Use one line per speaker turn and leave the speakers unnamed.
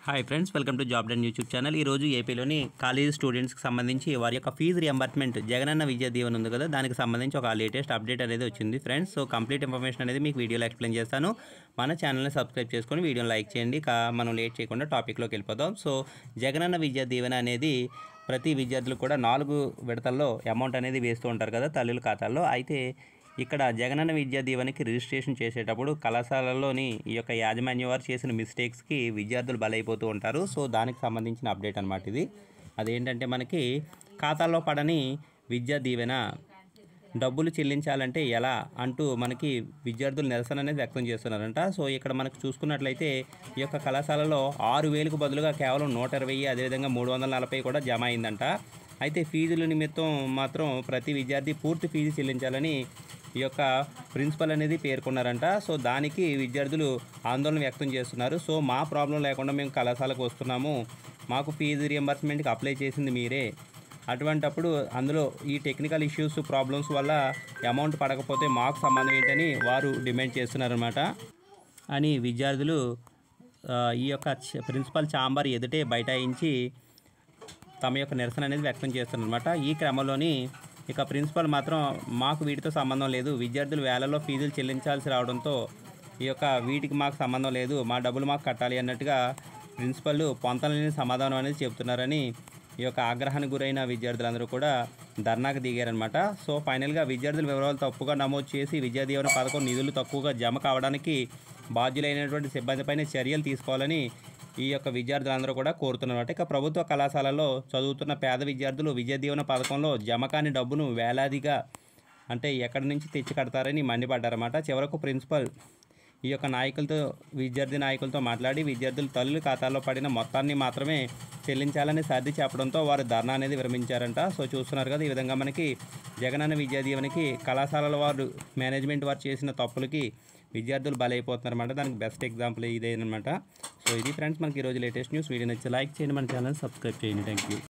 hi friends welcome to job and YouTube channel ఈ రోజు ఏపీలోని కాలేజ్ స్టూడెంట్స్కి సంబంధించి వారి యొక్క ఫీజు రియంబర్స్మెంట్ జగనన్న విద్యా దీవెన ఉంది కదా దానికి సంబంధించి ఒక లేటెస్ట్ అప్డేట్ అనేది వచ్చింది ఫ్రెండ్స్ సో కంప్లీట్ ఇన్ఫర్మేషన్ అనేది మీకు వీడియోలో ఎక్స్ప్లెయిన్ చేస్తాను మన ఛానల్ని సబ్స్క్రైబ్ చేసుకొని వీడియోని లైక్ చేయండి కా మనం లేట్ చేయకుండా టాపిక్లోకి వెళ్ళిపోదాం సో జగనన్న విద్యా దీవెన అనేది ప్రతి విద్యార్థులు కూడా నాలుగు విడతల్లో అమౌంట్ అనేది వేస్తూ ఉంటారు కదా తల్లుల ఖాతాల్లో అయితే ఇక్కడ జగనన్న విద్యా దీవెనకి రిజిస్ట్రేషన్ చేసేటప్పుడు కళాశాలలోని ఈ యొక్క యాజమాన్యం వారు చేసిన మిస్టేక్స్కి విద్యార్థులు బలైపోతూ ఉంటారు సో దానికి సంబంధించిన అప్డేట్ అనమాట ఇది అదేంటంటే మనకి ఖాతాల్లో పడని విద్యా దీవెన డబ్బులు చెల్లించాలంటే ఎలా అంటూ మనకి విద్యార్థులు నిరసన అనేది వ్యక్తం చేస్తున్నారంట సో ఇక్కడ మనకు చూసుకున్నట్లయితే ఈ యొక్క కళాశాలలో ఆరు వేలకు బదులుగా కేవలం నూట ఇరవై అదేవిధంగా మూడు వందల నలభై కూడా జమ అయిందంట అయితే ఫీజుల నిమిత్తం మాత్రం ప్రతి విద్యార్థి పూర్తి ఫీజు చెల్లించాలని ఈ యొక్క ప్రిన్సిపల్ అనేది పేర్కొన్నారంట సో దానికి విద్యార్థులు ఆందోళన వ్యక్తం చేస్తున్నారు సో మా ప్రాబ్లం లేకుండా మేము కళాశాలకు వస్తున్నాము మాకు ఫీజు రియంబర్స్మెంట్కి అప్లై చేసింది మీరే అటువంటప్పుడు అందులో ఈ టెక్నికల్ ఇష్యూస్ ప్రాబ్లమ్స్ వల్ల అమౌంట్ పడకపోతే మాకు సంబంధం ఏంటని వారు డిమాండ్ చేస్తున్నారన్నమాట అని విద్యార్థులు ఆ, ఈ యొక్క చ- ప్రిన్సిపల్ ఛాంబర్ ఎదుటే బైఠాయించి తమ యొక్క నిరసన అనేది వ్యక్తం చేస్తున్నారన్నమాట ఈ క్రమంలోని ఇక ప్రిన్సిపల్ మాత్రం మాకు వీటితో సంబంధం లేదు విద్యార్థులు వేలలో ఫీజులు చెల్లించాల్సి రావడంతో ఈ యొక్క వీటికి మాకు సంబంధం లేదు మా డబ్బులు మాకు కట్టాలి అన్నట్టుగా ప్రిన్సిపల్ పొంతలేని సమాధానం అనేది చెబుతున్నారని ఈ యొక్క ఆగ్రహానికి గురైన విద్యార్థులందరూ కూడా ధర్నాకు దిగారనమాట సో ఫైనల్గా విద్యార్థుల వివరాలు తప్పుగా నమోదు చేసి విద్యా దీవెన పథకం నిధులు తక్కువగా జమ కావడానికి బాధ్యులైనటువంటి సిబ్బందిపైన చర్యలు తీసుకోవాలని ఈ యొక్క విద్యార్థులందరూ కూడా కోరుతున్నమాట ఇక ప్రభుత్వ కళాశాలలో చదువుతున్న పేద విద్యార్థులు విద్యా దీవెన పథకంలో జమ కాని డబ్బును వేలాదిగా అంటే ఎక్కడి నుంచి తెచ్చి కడతారని మండిపడ్డారన్నమాట చివరకు ప్రిన్సిపల్ ఈ యొక్క నాయకులతో విద్యార్థి నాయకులతో మాట్లాడి విద్యార్థుల తల్లుల ఖాతాల్లో పడిన మొత్తాన్ని మాత్రమే చెల్లించాలని సర్ది చెప్పడంతో వారు ధర్నా అనేది విరమించారంట సో చూస్తున్నారు కదా ఈ విధంగా మనకి జగనన్న విద్యా దీవెనకి కళాశాలల వారు మేనేజ్మెంట్ వారు చేసిన తప్పులకి విద్యార్థులు బలైపోతున్నారన్నమాట దానికి బెస్ట్ ఎగ్జాంపుల్ ఇదేనమాట సో ఇది ఫ్రెండ్స్ మనకి ఈరోజు లేటెస్ట్ న్యూస్ వీడియో నచ్చి లైక్ చేయండి మన ఛానల్ సబ్స్క్రైబ్ చేయండి థ్యాంక్ యూ